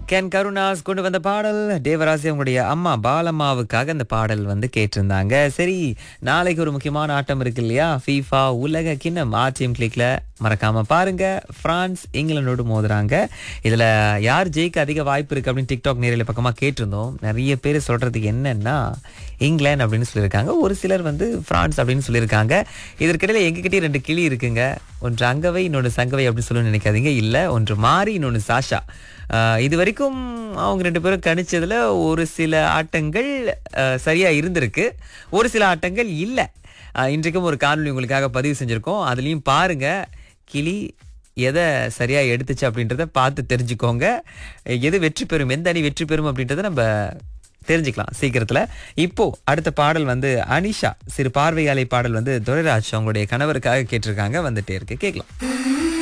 can Karunas கொண்டு வந்த பாடல் தேவராசி அவங்களுடைய அம்மா பாலம்மாவுக்காக அந்த பாடல் வந்து கேட்டிருந்தாங்க சரி நாளைக்கு ஒரு முக்கியமான ஆட்டம் இருக்கு இல்லையா ஃபீஃபா உலக கிண்ணம் ஆர்டிஎம் கிளிக்ல மறக்காம பாருங்க பிரான்ஸ் இங்கிலாந்தோடு மோதுறாங்க இதுல யார் ஜெயிக்க அதிக வாய்ப்பு இருக்கு அப்படின்னு டிக்டாக் நேரில் பக்கமா கேட்டிருந்தோம் நிறைய பேர் சொல்றதுக்கு என்னன்னா இங்கிலாந்து அப்படின்னு சொல்லியிருக்காங்க ஒரு சிலர் வந்து பிரான்ஸ் அப்படின்னு சொல்லியிருக்காங்க இதற்கிடையில எங்ககிட்டயே ரெண்டு கிளி இருக்குங்க ஒன்று அங்கவை இன்னொன்று சங்கவை அப்படின்னு சொல்லணும்னு நினைக்காதீங்க இல்லை ஒன்று மாறி இன்னொன்று சாஷா ஆஹ் இது வரைக்கும் அவங்க ரெண்டு பேரும் கணிச்சதுல ஒரு சில ஆட்டங்கள் ஆஹ் சரியா இருந்திருக்கு ஒரு சில ஆட்டங்கள் இல்லை ஆஹ் இன்றைக்கும் ஒரு காணொளி உங்களுக்காக பதிவு செஞ்சிருக்கோம் அதுலயும் பாருங்க கிளி எதை சரியா எடுத்துச்சு அப்படின்றத பார்த்து தெரிஞ்சுக்கோங்க எது வெற்றி பெறும் எந்த அணி வெற்றி பெறும் அப்படின்றத நம்ம தெரிஞ்சுக்கலாம் சீக்கிரத்துல இப்போ அடுத்த பாடல் வந்து அனிஷா சிறு பார்வையாளை பாடல் வந்து துரைராஜ் அவங்களுடைய கணவருக்காக கேட்டிருக்காங்க வந்துட்டே இருக்கு கேட்கலாம்